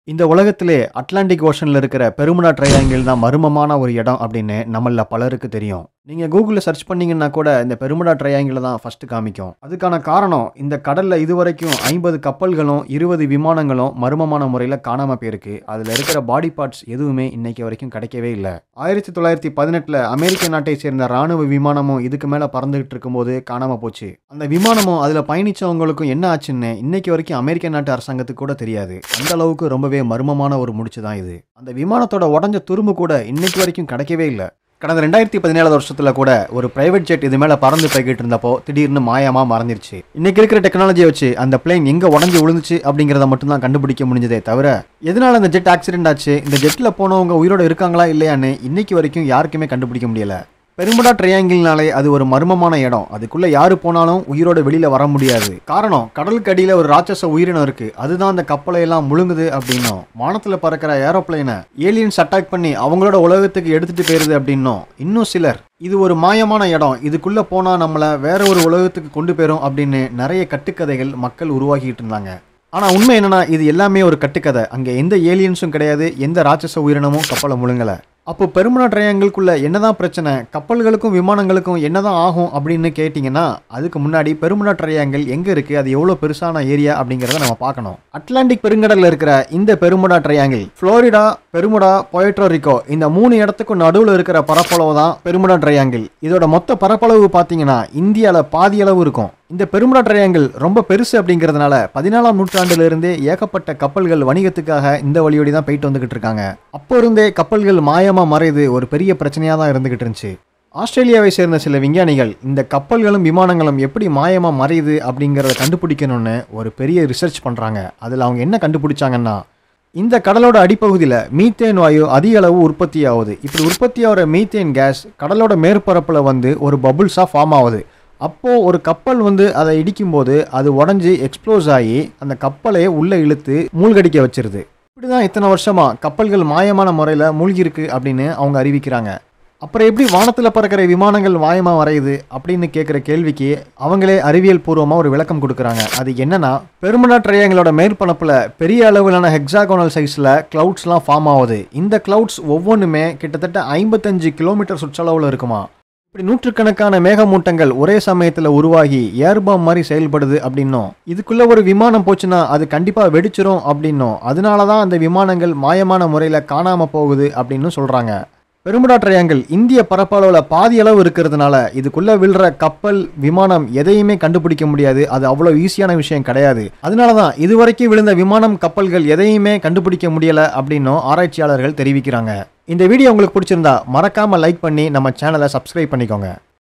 இந்த உலகத்திலே அட்லாண்டிக் ஓஷன்ல இருக்கிற பெருமுடா ட்ரையாங்கிள் தான் மர்மமான ஒரு இடம் அப்படின்னு நம்மள பலருக்கு தெரியும் நீங்க கூகுளில் சர்ச் பண்ணீங்கன்னா கூட இந்த பெருமுடா ட்ரையாங்கிள் தான் ஃபர்ஸ்ட் காமிக்கும் அதுக்கான காரணம் இந்த கடல்ல இதுவரைக்கும் ஐம்பது கப்பல்களும் இருபது விமானங்களும் மர்மமான முறையில் காணாம போயிருக்கு அதுல இருக்கிற பாடி பார்ட்ஸ் எதுவுமே இன்னைக்கு வரைக்கும் கிடைக்கவே இல்லை ஆயிரத்தி தொள்ளாயிரத்தி பதினெட்டுல அமெரிக்க நாட்டை சேர்ந்த ராணுவ விமானமும் இதுக்கு மேல பறந்துகிட்டு இருக்கும்போது காணாம போச்சு அந்த விமானமும் அதுல பயணிச்சவங்களுக்கும் என்ன ஆச்சுன்னு இன்னைக்கு வரைக்கும் அமெரிக்க நாட்டு அரசாங்கத்துக்கு கூட தெரியாது அந்த அளவுக்கு ரொம்பவே மர்மமான ஒரு முடிச்சு தான் இது அந்த விமானத்தோட உடஞ்ச துரும்பு கூட இன்னைக்கு வரைக்கும் கிடைக்கவே இல்லை கடந்த ரெண்டாயிரத்தி பதினேழாவது வருஷத்துல கூட ஒரு பிரைவேட் ஜெட் இது மேல பறந்து போய்கிட்டு இருந்தப்போ திடீர்னு மாயமா மறந்துருச்சு இன்னைக்கு இருக்கிற டெக்னாலஜியை வச்சு அந்த பிளேன் எங்க உடஞ்சி விழுந்துச்சு அப்படிங்கிறத மட்டும் தான் கண்டுபிடிக்க முடிஞ்சதே தவிர எதனால அந்த ஜெட் ஆக்சிடென்ட் ஆச்சு இந்த ஜெட்ல போனவங்க உயிரோட இருக்காங்களா இல்லையான்னு இன்னைக்கு வரைக்கும் யாருக்குமே கண்டுபிடிக்க முடியல பெருமுடா ட்ரையாங்கிள்னாலே அது ஒரு மர்மமான இடம் அதுக்குள்ள யாரு போனாலும் உயிரோட வெளியில வர முடியாது காரணம் கடலுக்கு அடியில ஒரு ராட்சச உயிரினம் இருக்கு அதுதான் அந்த கப்பலை எல்லாம் முழுங்குது அப்படின்னும் வானத்துல பறக்கிற ஏரோப்ளைனை ஏலியன்ஸ் அட்டாக் பண்ணி அவங்களோட உலகத்துக்கு எடுத்துட்டு போயிருது அப்படின்னும் இன்னும் சிலர் இது ஒரு மாயமான இடம் இதுக்குள்ள போனா நம்மள வேற ஒரு உலகத்துக்கு கொண்டு போயிரும் அப்படின்னு நிறைய கட்டுக்கதைகள் மக்கள் உருவாக்கிட்டு இருந்தாங்க ஆனா உண்மை என்னன்னா இது எல்லாமே ஒரு கட்டுக்கதை அங்க எந்த ஏலியன்ஸும் கிடையாது எந்த ராட்சச உயிரினமும் கப்பலை முழுங்கல அப்போ பெருமனா ட்ரையாங்கிள்குள்ள என்னதான் பிரச்சனை கப்பல்களுக்கும் விமானங்களுக்கும் என்னதான் ஆகும் அப்படின்னு கேட்டிங்கன்னா அதுக்கு முன்னாடி பெருமனா ட்ரையாங்கிள் எங்க இருக்கு அது எவ்வளோ பெருசான ஏரியா அப்படிங்கிறத நம்ம பார்க்கணும் அட்லாண்டிக் பெருங்கடல்ல இருக்கிற இந்த Bermuda triangle Florida Bermuda Puerto Rico இந்த மூணு இடத்துக்கும் நடுவில் இருக்கிற பரப்பளவு தான் பெருமுடா ட்ரையாங்கிள் இதோட மொத்த பரப்பளவு பார்த்தீங்கன்னா இந்தியாவில் பாதி அளவு இருக்கும் இந்த பெருமுடா ட்ரையாங்கிள் ரொம்ப பெருசு அப்படிங்கிறதுனால பதினாலாம் நூற்றாண்டுல இருந்தே ஏகப்பட்ட கப்பல்கள் வணிகத்துக்காக இந்த வழியோடி தான் போயிட்டு வந்துகிட்டு இருக்காங்க அப்போ இருந்தே கப்பல்கள் மாயமா மறையுது ஒரு பெரிய பிரச்சனையா தான் இருந்துகிட்டு இருந்துச்சு ஆஸ்திரேலியாவை சேர்ந்த சில விஞ்ஞானிகள் இந்த கப்பல்களும் விமானங்களும் எப்படி மாயமா மறையுது அப்படிங்கிறத கண்டுபிடிக்கணும்னு ஒரு பெரிய ரிசர்ச் பண்றாங்க அதில் அவங்க என்ன கண்டுபிடிச்சாங்கன்னா இந்த கடலோட அடிப்பகுதியில் மீத்தேன் வாயு அதிக அளவு உற்பத்தி ஆகுது இப்படி உற்பத்தி ஆகிற மீத்தேன் கேஸ் கடலோட மேற்பரப்பில் வந்து ஒரு பபுள்ஸாக ஃபார்ம் ஆகுது அப்போது ஒரு கப்பல் வந்து அதை இடிக்கும்போது அது உடஞ்சி எக்ஸ்ப்ளோஸ் ஆகி அந்த கப்பலை உள்ளே இழுத்து மூழ்கடிக்க வச்சிருது இப்படி தான் இத்தனை வருஷமாக கப்பல்கள் மாயமான முறையில் மூழ்கிருக்கு அப்படின்னு அவங்க அறிவிக்கிறாங்க அப்புறம் எப்படி வானத்தில் பறக்கிற விமானங்கள் மாயமாக வரையுது அப்படின்னு கேட்குற கேள்விக்கு அவங்களே அறிவியல் பூர்வமாக ஒரு விளக்கம் கொடுக்குறாங்க அது என்னன்னா பெருமனா ட்ரையாங்களோட மேற்பரப்பில் பெரிய அளவிலான ஹெக்ஸாகோனல் சைஸில் கிளவுட்ஸ்லாம் ஃபார்ம் ஆகுது இந்த கிளவுட்ஸ் ஒவ்வொன்றுமே கிட்டத்தட்ட ஐம்பத்தஞ்சு கிலோமீட்டர் சுற்றளவில் இருக்குமா இப்படி நூற்றுக்கணக்கான மேகமூட்டங்கள் ஒரே சமயத்தில் உருவாகி ஏர்பாம் மாதிரி செயல்படுது அப்படின்னும் இதுக்குள்ள ஒரு விமானம் போச்சுன்னா அது கண்டிப்பாக வெடிச்சிரும் அப்படின்னும் அதனால தான் அந்த விமானங்கள் மாயமான முறையில் காணாமல் போகுது அப்படின்னு சொல்கிறாங்க பெருமுடா ட்ரையாங்கிள் இந்திய பரப்பளவில் பாதி அளவு இருக்கிறதுனால இதுக்குள்ள விழுற கப்பல் விமானம் எதையுமே கண்டுபிடிக்க முடியாது அது அவ்வளோ ஈஸியான விஷயம் கிடையாது அதனால தான் இதுவரைக்கும் விழுந்த விமானம் கப்பல்கள் எதையுமே கண்டுபிடிக்க முடியல அப்படின்னும் ஆராய்ச்சியாளர்கள் தெரிவிக்கிறாங்க இந்த வீடியோ உங்களுக்கு பிடிச்சிருந்தா மறக்காம லைக் பண்ணி நம்ம சேனலை சப்ஸ்கிரைப் பண்ணிக்கோங்க